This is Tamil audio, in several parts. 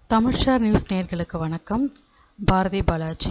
தமிழ்ஷார் நியூஸ் நேர்களுக்கு வணக்கம் பாரதி பாலாஜி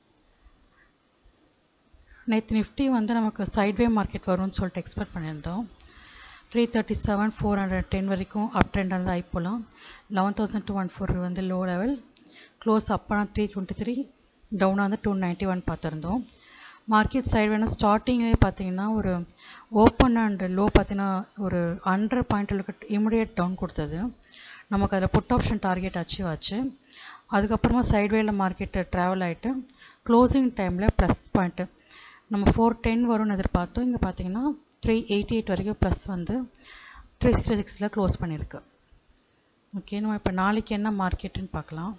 நேற்று நிஃப்டி வந்து நமக்கு சைட்வே மார்க்கெட் வரும்னு சொல்லிட்டு எக்ஸ்பெக்ட் பண்ணியிருந்தோம் three thirty seven four hundred ten வரைக்கும் அப் ட்ரெண்ட் வந்து ஆகி போகலாம் eleven thousand two one four வந்து லோ லெவல் க்ளோஸ் அப்பான த்ரீ டுவெண்ட்டி த்ரீ டவுனாக வந்து டூ நைன்ட்டி ஒன் பார்த்துருந்தோம் மார்க்கெட் சைடு வேணால் ஸ்டார்டிங்லேயே பார்த்தீங்கன்னா ஒரு ஓப்பன் அண்ட் லோ பார்த்தீங்கன்னா ஒரு ஹண்ட்ரட் பாயிண்ட் இமிடியேட் டவுன் கொடுத்தது நமக்கு அதில் புட் ஆப்ஷன் டார்கெட் அச்சீவ் ஆச்சு அதுக்கப்புறமா சைட்வேல மார்க்கெட்டு ட்ராவல் ஆகிட்டு க்ளோசிங் டைமில் ப்ளஸ் பாயிண்ட்டு நம்ம ஃபோர் டென் வரும்னு எதிர்பார்த்தோம் இங்கே பார்த்தீங்கன்னா த்ரீ எயிட்டி எயிட் வரைக்கும் ப்ளஸ் வந்து த்ரீ சிக்ஸ்டி சிக்ஸில் க்ளோஸ் பண்ணியிருக்கு ஓகே நம்ம இப்போ நாளைக்கு என்ன மார்க்கெட்டுன்னு பார்க்கலாம்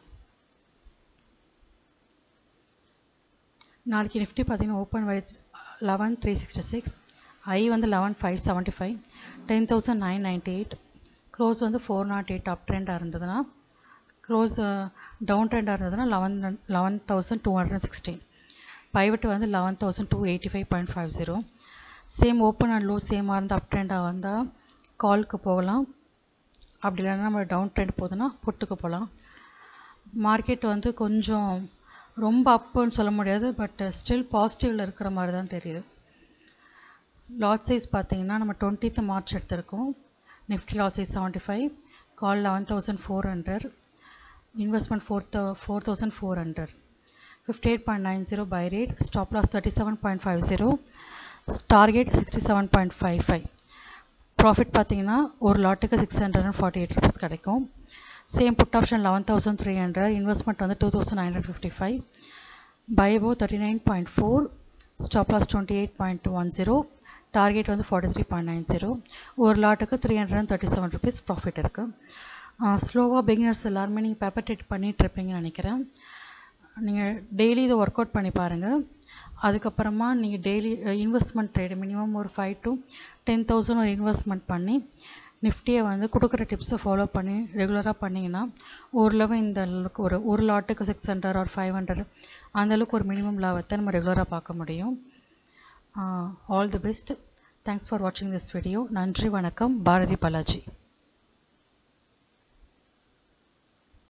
நாளைக்கு நிஃப்டி பார்த்தீங்கன்னா ஓப்பன் வரை eleven three sixty six high வந்து eleven five seventy five ten thousand nine ninety eight close வந்து ஃபோர் நாட் எயிட் அப் ட்ரெண்டாக இருந்ததுன்னா க்ளோஸ் டவுன் ட்ரெண்டாக இருந்ததுன்னா eleven eleven thousand two hundred sixteen pivot வந்து eleven thousand two eighty five point five zero same open and low சேமாக இருந்து அப் ட்ரெண்டாக வந்தால் காலுக்கு போகலாம் அப்படி இல்லைன்னா நம்ம டவுன் ட்ரெண்ட் போகுதுன்னா புட்டுக்கு போகலாம் மார்க்கெட் வந்து கொஞ்சம் ரொம்ப அப்புன்னு சொல்ல முடியாது பட் ஸ்டில் பாசிட்டிவில் இருக்கிற மாதிரி தான் தெரியுது லாட் சைஸ் பார்த்தீங்கன்னா நம்ம டுவெண்ட்டித் மார்ச் எடுத்திருக்கோம் Nifty lot size seventy five call eleven thousand four hundred investment four thou four thousand four hundred fifty eight point nine zero buy rate stop loss thirty seven point five zero target sixty seven point five five profit பார்த்தீங்கன்னா ஒரு லாட்டுக்கு six hundred and forty eight rupees கிடைக்கும் same put option eleven thousand three hundred investment வந்து two thousand nine hundred fifty five பைபோ thirty nine point four stop loss twenty eight point one zero target வந்து forty three point nine zero ஒரு லாட்டுக்கு three hundred and thirty seven rupees profit இருக்குது ஸ்லோவாக பிகினர்ஸ் எல்லாருமே நீங்கள் பேப்பர் டேட் பண்ணிகிட்டு இருப்பீங்கன்னு நினைக்கிறேன் நீங்கள் டெய்லி இதை ஒர்க் அவுட் பண்ணி பாருங்கள் அதுக்கப்புறமா நீங்கள் டெய்லி இன்வெஸ்ட்மெண்ட் ட்ரேடு மினிமம் ஒரு ஃபைவ் டு டென் தௌசண்ட் ஒரு இன்வெஸ்ட்மெண்ட் பண்ணி நிஃப்டியை வந்து கொடுக்குற டிப்ஸை ஃபாலோ பண்ணி ரெகுலராக பண்ணிங்கன்னா ஓரளவு இந்த அளவுக்கு ஒரு ஒரு லாட்டுக்கு சிக்ஸ் ஹண்ட்ரட் ஒரு ஃபைவ் ஹண்ட்ரட் அந்தளவுக்கு ஒரு மினிமம் லாபத்தை நம்ம ரெகுலராக பார்க்க முடியும் all the best thanks for வாட்சிங் திஸ் வீடியோ நன்றி வணக்கம் பாரதி பாலாஜி